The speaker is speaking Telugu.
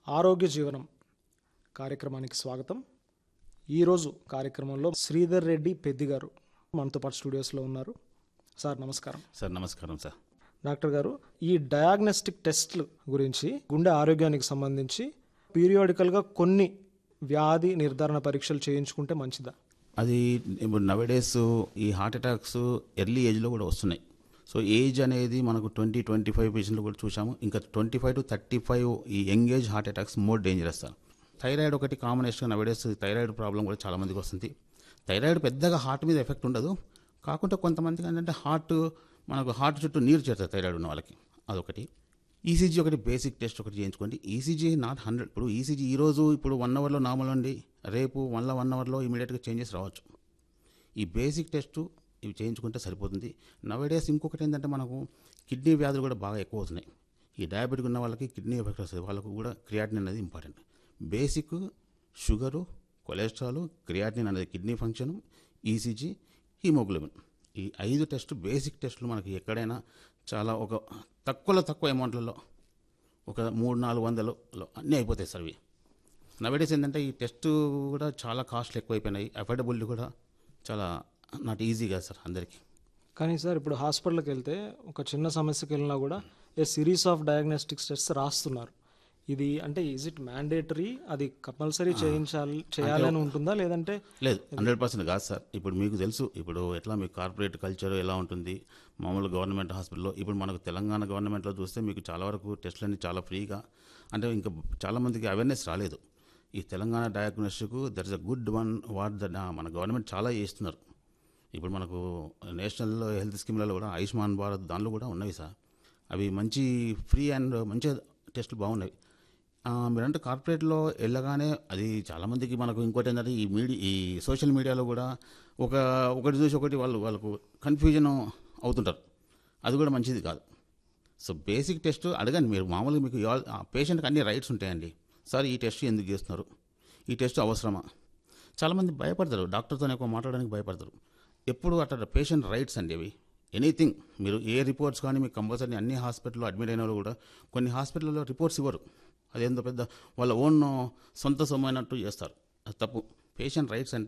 ఆరోగ్య జీవనం కార్యక్రమానికి స్వాగతం ఈరోజు కార్యక్రమంలో శ్రీధర్ రెడ్డి పెద్ది గారు మనతో పాటు స్టూడియోస్లో ఉన్నారు సార్ నమస్కారం సార్ నమస్కారం సార్ డాక్టర్ గారు ఈ డయాగ్నోస్టిక్ టెస్ట్లు గురించి గుండె ఆరోగ్యానికి సంబంధించి పీరియాడికల్గా కొన్ని వ్యాధి నిర్ధారణ పరీక్షలు చేయించుకుంటే మంచిదా అది ఇప్పుడు నవడేస్ ఈ హార్ట్ అటాక్స్ ఎర్లీ ఏజ్లో కూడా వస్తున్నాయి సో ఏజ్ అనేది మనకు ట్వంటీ ట్వంటీ ఫైవ్ పేషెంట్లు కూడా చూసాము ఇంకా twenty five to thirty five ఈ young age heart attacks more dangerous sir thyroid ఒకటి కాంబినేషన్ నవడేస్ థైరాయిడ్ ప్రాబ్లం కూడా చాలా మందికి వస్తుంది థైరాయిడ్ పెద్దగా హార్ట్ మీద ఎఫెక్ట్ ఉండదు కాకుంటే కొంతమందికి ఏంటంటే హార్ట్ మనకు హార్ట్ చుట్టూ నీరు చేస్తారు థైరాయిడ్ ఉన్న వాళ్ళకి అదొకటి ఈసీజీ ఒకటి బేసిక్ టెస్ట్ ఒకటి చేయించుకోండి ఈసీజీ నాట్ హండ్రెడ్ ఇప్పుడు ఈసీజీ ఈరోజు ఇప్పుడు వన్ అవర్లో నార్మల్ అండి రేపు వన్ వన్ అవర్లో ఇమీడియట్గా చేంజెస్ రావచ్చు ఈ బేసిక్ టెస్ట్ ఇవి చేయించుకుంటే సరిపోతుంది నవేడేస్ ఇంకొకటి ఏంటంటే మనకు కిడ్నీ వ్యాధులు కూడా బాగా ఎక్కువ అవుతున్నాయి ఈ డయాబెటిక్ ఉన్న వాళ్ళకి కిడ్నీ ఎఫెక్ట్ వస్తుంది వాళ్ళకు కూడా క్రియాటిన్ అనేది important basic sugar cholesterol creatine అనేది కిడ్నీ ఫంక్షన్ ఈసీజీ హీమోగ్లోబిన్ ఈ ఐదు టెస్ట్ బేసిక్ టెస్టులు మనకి ఎక్కడైనా చాలా ఒక తక్కువలో తక్కువ అమౌంట్లలో ఒక మూడు నాలుగు వందలలో అన్నీ అయిపోతాయి సార్ ఇవి నవేడేస్ ఏంటంటే ఈ టెస్ట్ కూడా చాలా కాస్ట్లు ఎక్కువైపోయినాయి అఫోర్డబుల్ కూడా చాలా నాట్ ఈజీగా సార్ అందరికీ కానీ సార్ ఇప్పుడు హాస్పిటల్కి వెళ్తే ఒక చిన్న సమస్యకి వెళ్ళినా కూడా a series of diagnostics test రాస్తున్నారు ఇది అంటే ఈజ్ ఇట్ మ్యాండేటరీ అది కంపల్సరీ చేయించాలి చేయాలని ఉంటుందా లేదంటే లేదు హండ్రెడ్ పర్సెంట్ కాదు సార్ ఇప్పుడు మీకు తెలుసు ఇప్పుడు ఎట్లా మీకు కార్పొరేట్ కల్చర్ ఎలా ఉంటుంది మామూలు గవర్నమెంట్ హాస్పిటల్లో ఇప్పుడు మనకు తెలంగాణ గవర్నమెంట్లో చూస్తే మీకు చాలా వరకు టెస్టులన్నీ చాలా ఫ్రీగా అంటే ఇంకా చాలామందికి అవేర్నెస్ రాలేదు ఈ Telangana diagnostic there is a good one what the మన గవర్నమెంట్ చాలా చేస్తున్నారు ఇప్పుడు మనకు నేషనల్ హెల్త్ స్కీమ్లలో కూడా ఆయుష్మాన్ భారత్ దానిలో కూడా ఉన్నాయి సార్ అవి మంచి ఫ్రీ అండ్ మంచి టెస్టులు బాగున్నాయి ఆ, మీరంటే కార్పొరేట్లో వెళ్ళగానే అది చాలామందికి మనకు ఇంకోటి ఏంటంటే ఈ మీడియా ఈ సోషల్ మీడియాలో కూడా ఒక ఒకటి చూసి ఒకటి వాళ్ళు వాళ్ళకు కన్ఫ్యూజన్ అవుతుంటారు అది కూడా మంచిది కాదు సో బేసిక్ టెస్ట్ అడగండి మీరు మామూలుగా మీకు పేషెంట్కి అన్ని రైట్స్ ఉంటాయండి సార్ ఈ టెస్ట్ ఎందుకు చేస్తున్నారు ఈ టెస్ట్ అవసరమా చాలామంది భయపడతారు డాక్టర్తో ఎక్కువ మాట్లాడడానికి భయపడతారు ఎప్పుడు అట్లా పేషెంట్ రైట్స్ అండి అవి ఎనీథింగ్ మీరు ఏ రిపోర్ట్స్ కానీ మీకు కంపల్సరీ అన్ని హాస్పిటల్లో అడ్మిట్ అయిన వాళ్ళు కూడా కొన్ని హాస్పిటల్లో రిపోర్ట్స్ ఇవ్వరు అదేందో పెద్ద వాళ్ళ ఓన్ సొంత సొమ్మైనట్టు చేస్తారు అది తప్పు పేషెంట్ రైట్స్ అంటే